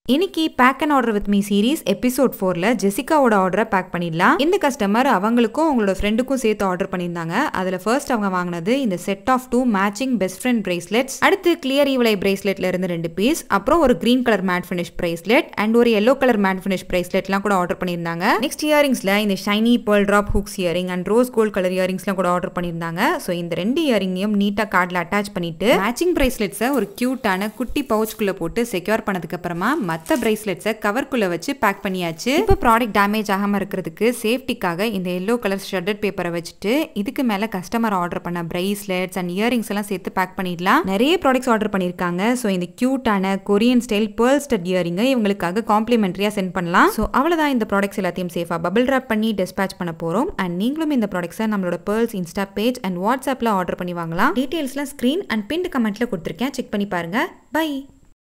இன்னைக்கு pack and order with me series episode ஃபோர்ல ஜெசிகாவோட ஆர்டரை பேக் பண்ணிடலாம் இந்த கஸ்டமர் அவங்களுக்கும் அவங்களோட ஃப்ரெண்டுக்கும் சேர்த்து ஆர்டர் பண்ணியிருந்தாங்க அதுல ஃபர்ஸ்ட் அவங்க வாங்கினது இந்த set of two matching best friend bracelets அடுத்து கிளியர் ஈவலை பிரேஸ்லெட்ல இருந்து ரெண்டு பீஸ் அப்புறம் ஒரு green colour matte finish bracelet and ஒரு எல்லோ கலர் மேட் ஃபினிஷ் பிரேஸ்லெட்லாம் கூட ஆர்டர் பண்ணியிருந்தாங்க நெக்ஸ்ட் இயரிங்ஸ்ல இந்த shiny pearl drop hooks earring and rose gold colour இயரிங்ஸ்லாம் கூட ஆர்டர் பண்ணியிருந்தாங்க ஸோ இந்த ரெண்டு இயரிங்கையும் நீட்டாக கார்டில் அட்டாச் பண்ணிட்டு மேட்சிங் பிரேஸ்லெட்ஸை ஒரு கியூட்டான குட்டி பவுச்சுக்குள்ள போட்டு செக்யூர் பண்ணதுக்கு அப்புறமா மற்ற பிரேஸ்லெட்ஸை கவர்க்குள்ள வச்சு பேக் பண்ணியாச்சு இப்போ ப்ராடக்ட் டேமேஜ் ஆகாம இருக்கிறதுக்கு சேஃப்டிக்காக இந்த எல்லோ கலர் ஷெட்டட் பேப்பரை வச்சுட்டு இதுக்கு மேல கஸ்டமர் ஆர்டர் பண்ண பிரேஸ்லெட்ஸ் அண்ட் இயரிங்ஸ் எல்லாம் சேர்த்து பேக் பண்ணிடலாம் நிறைய ப்ராடக்ட்ஸ் ஆர்டர் பண்ணியிருக்காங்க ஸோ இந்த கியூட்டான கொரியன் ஸ்டைல் பேர்ல் ஸ்டட் இயரிங்கை இவங்களுக்காக காம்ப்ளிமெண்ட்ரியா சென்ட் பண்ணலாம் ஸோ அவ்வளோதான் இந்த ப்ராடக்ட்ஸ் எல்லாத்தையும் சேஃபாக பபிள் ரேப் பண்ணி டிஸ்பேச் பண்ண போகிறோம் அண்ட் நீங்களும் இந்த ப்ராடக்ட்ஸை நம்மளோட பேர்ல்ஸ் இன்ஸ்டா பேஜ் அண்ட் வாட்ஸ்அப்பில் ஆர்டர் பண்ணி வாங்கலாம் டீட்டெயில்ஸ்லாம் ஸ்க்ரீன் அண்ட் பின் கமெண்ட்ல கொடுத்துருக்கேன் செக் பண்ணி பாருங்க பை